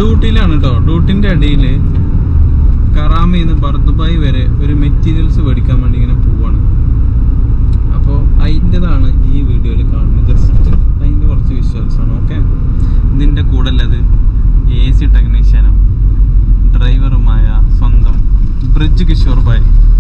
ഡ്യൂട്ടിയിലാണ് കേട്ടോ ഡ്യൂട്ടിന്റെ ഇടയിൽ കറാമയിൽ ബർദുബായി വരെ ഒരു മെറ്റീരിയൽസ് മേടിക്കാൻ വേണ്ടി ഇങ്ങനെ പോവാണ് അപ്പോൾ അതിൻ്റെതാണ് ഈ വീഡിയോയിൽ കാണുന്നത് ജസ്റ്റ് അതിൻ്റെ കുറച്ച് വിഷ്വൽസ് ആണ് ഓക്കെ ഇതിൻ്റെ കൂടെ ഉള്ളത് എ സി ടെക്നീഷ്യനും ഡ്രൈവറുമായ സ്വന്തം ബ്രിഡ്ജ് കിഷോർ ഭായ്